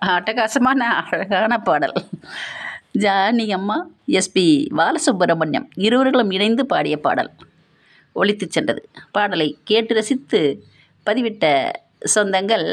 அட்டகாசமான அழகான பாடல் ஜானி அம்மா எஸ்பி பாலசுப்ரமணியம் இருவர்களும் இணைந்து பாடிய பாடல் ஒலித்து சென்றது பாடலை கேட்டு ரசித்து பதிவிட்ட சொந்தங்கள்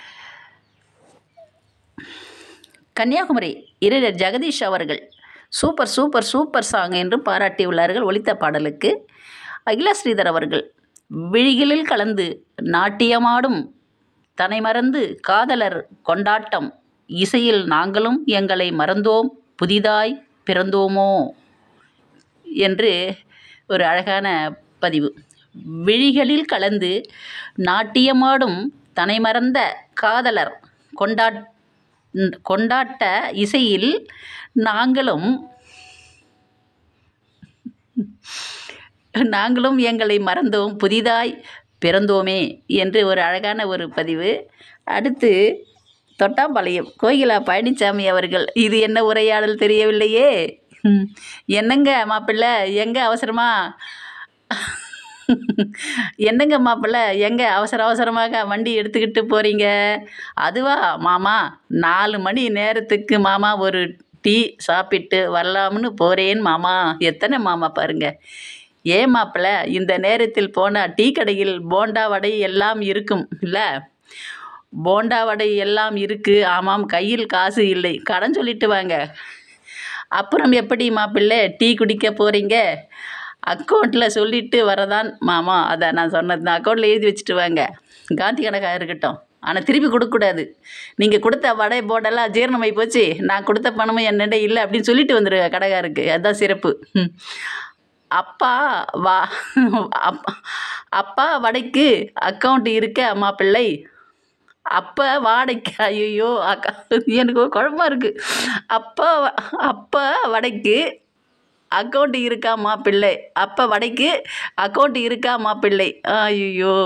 கன்னியாகுமரி இறையர் ஜெகதீஷ் அவர்கள் சூப்பர் சூப்பர் சூப்பர் சாங் என்று பாராட்டியுள்ளார்கள் ஒலித்த பாடலுக்கு அகிலா ஸ்ரீதர் அவர்கள் விழிகளில் கலந்து நாட்டியமாடும் தன்னை மறந்து காதலர் கொண்டாட்டம் இசையில் நாங்களும் எங்களை மறந்தோம் புதிதாய் பிறந்தோமோ என்று ஒரு அழகான பதிவு விழிகளில் கலந்து நாட்டியமாடும் தன்னை மறந்த காதலர் கொண்டாட் கொண்டாட்ட இசையில் நாங்களும் நாங்களும் எங்களை மறந்தோம் புதிதாய் பிறந்தோமே என்று ஒரு அழகான ஒரு பதிவு அடுத்து தொட்டாம்பாளையம் கோகிலா பழனிசாமி அவர்கள் இது என்ன உரையாடல் தெரியவில்லையே ம், என்னங்க மாப்பிள்ளை எங்கே அவசரமா என்னங்க மாப்பிள்ளை எங்கே அவசர அவசரமாக வண்டி எடுத்துக்கிட்டு போகிறீங்க அதுவா மாமா நாலு மணி நேரத்துக்கு மாமா ஒரு டீ சாப்பிட்டு வரலாம்னு போகிறேன் மாமா எத்தனை மாமா பாருங்க ஏன் மாப்பிள்ளை இந்த நேரத்தில் போனால் டீ கடையில் போண்டா வடை எல்லாம் இருக்கும் இல்லை போண்டா வடை எல்லாம் இருக்குது ஆமாம் கையில் காசு இல்லை கடன் சொல்லிட்டு வாங்க அப்புறம் எப்படி மாப்பிள்ளை டீ குடிக்க போகிறீங்க அக்கௌண்ட்டில் சொல்லிட்டு வரதான் மாமா அதை நான் சொன்னது தான் அக்கௌண்ட்டில் எழுதி வச்சுட்டு வாங்க காந்தி கணக்காக இருக்கட்டும் ஆனால் திருப்பி கொடுக்கக்கூடாது நீங்கள் கொடுத்த வடை போடெல்லாம் ஜீரணமாகி போச்சு நான் கொடுத்த பணமும் என்னென்ன இல்லை அப்படின்னு சொல்லிட்டு வந்துடுங்க கடைக்காருக்கு அதுதான் சிறப்பு ம். அப்பா வா அப்பா அப்பா வடைக்கு அக்கௌண்ட் இருக்க அம்மா பிள்ளை அப்போ வாடகைக்கு ஐயோ அக்கா எனக்கு ஒரு குழப்பமா இருக்குது அப்பா வ- அப்பா வடைக்கு அக்கௌண்ட் இருக்காம்மா பிள்ளை அப்போ வடைக்கு அக்கௌண்ட் இருக்காம்மா பிள்ளை ஐயோ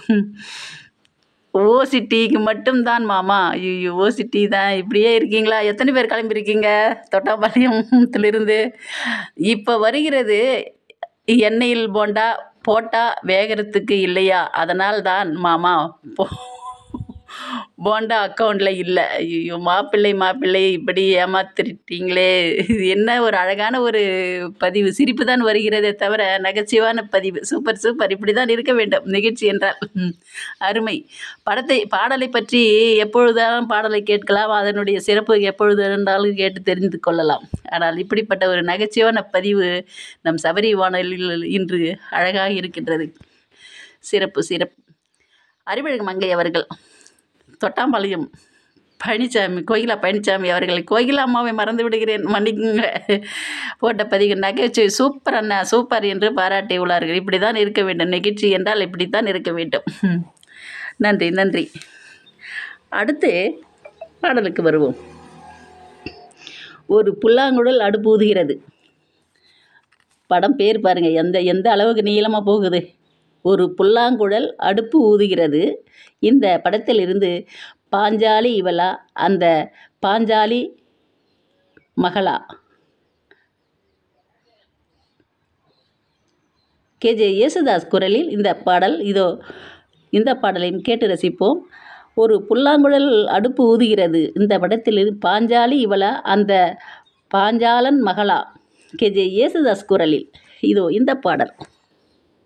ஓசி டீக்கு மட்டும்தான் மாமா ஐயோ ஓசி டீ தான் இப்படியே இருக்கீங்களா எத்தனை பேர் கிளம்பியிருக்கீங்க தொட்டாம்பாளையத்திலிருந்து இப்போ வருகிறது எண்ணெயில் போண்டா போட்டால் வேகிறதுக்கு இல்லையா அதனால் தான் மாமா போ போண்டா அக்கௌண்ட்டில் இல்லை ஐயோ மாப்பிள்ளை மாப்பிள்ளை இப்படி ஏமாத்திட்டீங்களே இது என்ன ஒரு அழகான ஒரு பதிவு சிரிப்பு தான் வருகிறதே தவிர நகைச்சுவான பதிவு சூப்பர் சூப்பர் இப்படி தான் இருக்க வேண்டும் நிகழ்ச்சி என்றால் ம், அருமை படத்தை பாடலை பற்றி எப்பொழுதுதான் பாடலை கேட்கலாம் அதனுடைய சிறப்பு எப்பொழுது இருந்தாலும் கேட்டு தெரிந்து கொள்ளலாம் ஆனால் இப்படிப்பட்ட ஒரு நகைச்சுவான பதிவு நம் சபரி வானொலியில் இன்று அழகாக இருக்கின்றது சிறப்பு சிறப்பு அறிவழகு மங்கை அவர்கள் தொட்டாம்பாளையம் பழனிசாமி கோகிலா பழனிசாமி அவர்களை கோகிலா அம்மாவை மறந்து விடுகிறேன் மன்னிக்குங்க போட்ட பதிவு நகைச்சுவை சூப்பர் அண்ணா சூப்பர் என்று பாராட்டி உள்ளார்கள் இப்படி தான் இருக்க வேண்டும் நிகழ்ச்சி என்றால் இப்படி தான் இருக்க வேண்டும் நன்றி நன்றி அடுத்து பாடலுக்கு வருவோம் ஒரு புல்லாங்குழல் அடுப்பு ஊதுகிறது படம் பேர் பாருங்க எந்த எந்த அளவுக்கு நீளமாக போகுது ஒரு புல்லாங்குழல் அடுப்பு ஊதுகிறது இந்த படத்தில் இருந்து பாஞ்சாலி இவளா அந்த பாஞ்சாலி மகளா கேஜே யேசுதாஸ் குரலில் இந்த பாடல் இதோ இந்த பாடலையும் கேட்டு ரசிப்போம் ஒரு புல்லாங்குழல் அடுப்பு ஊதுகிறது இந்த படத்தில் இரு- பாஞ்சாலி இவளா அந்த பாஞ்சாலன் மகளா கேஜே யேசுதாஸ் குரலில் இதோ இந்த பாடல்